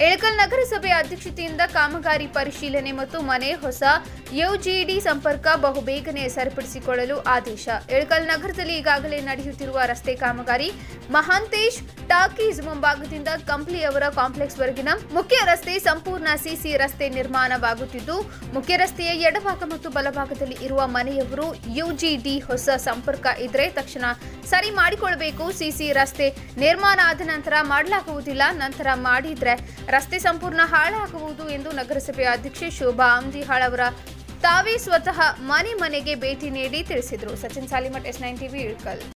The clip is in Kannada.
ಇಳಕಲ್ ನಗರಸಭೆ ಅಧ್ಯಕ್ಷತೆಯಿಂದ ಕಾಮಗಾರಿ ಪರಿಶೀಲನೆ ಮತ್ತು ಮನೆ ಹೊಸ ಯುಜಿಡಿ ಸಂಪರ್ಕ ಬಹುಬೇಗನೆ ಸರಿಪಡಿಸಿಕೊಳ್ಳಲು ಆದೇಶ ಇಳಕಲ್ ನಗರದಲ್ಲಿ ಈಗಾಗಲೇ ನಡೆಯುತ್ತಿರುವ ರಸ್ತೆ ಕಾಮಗಾರಿ ಮಹಾಂತೇಶ್ ಟಾಕೀಸ್ ಮುಂಭಾಗದಿಂದ ಕಂಪ್ಲಿಯವರ ಕಾಂಪ್ಲೆಕ್ಸ್ ವರೆಗಿನ ಮುಖ್ಯ ರಸ್ತೆ ಸಂಪೂರ್ಣ ಸಿಸಿ ರಸ್ತೆ ನಿರ್ಮಾಣವಾಗುತ್ತಿದ್ದು ಮುಖ್ಯ ರಸ್ತೆಯ ಎಡಭಾಗ ಮತ್ತು ಬಲಭಾಗದಲ್ಲಿ ಇರುವ ಮನೆಯವರು ಯುಜಿಡಿ ಹೊಸ ಸಂಪರ್ಕ ಇದ್ರೆ ತಕ್ಷಣ ಸರಿ ಮಾಡಿಕೊಳ್ಳಬೇಕು ಸಿಸಿ ರಸ್ತೆ ನಿರ್ಮಾಣ ಆದ ನಂತರ ಮಾಡಲಾಗುವುದಿಲ್ಲ ನಂತರ ಮಾಡಿದ್ರೆ ರಸ್ತೆ ಸಂಪೂರ್ಣ ಹಾಳಾಗುವುದು ಎಂದು ನಗರಸಭೆ ಅಧ್ಯಕ್ಷೆ ಶೋಭಾ ಆಮ್ದಿಹಾಳ್ ಅವರ ತಾವೇ ಸ್ವತಃ ಮನೆ ಮನೆಗೆ ಭೇಟಿ ನೀಡಿ ತಿಳಿಸಿದರು Sachin Salimath S nine TV Ilkal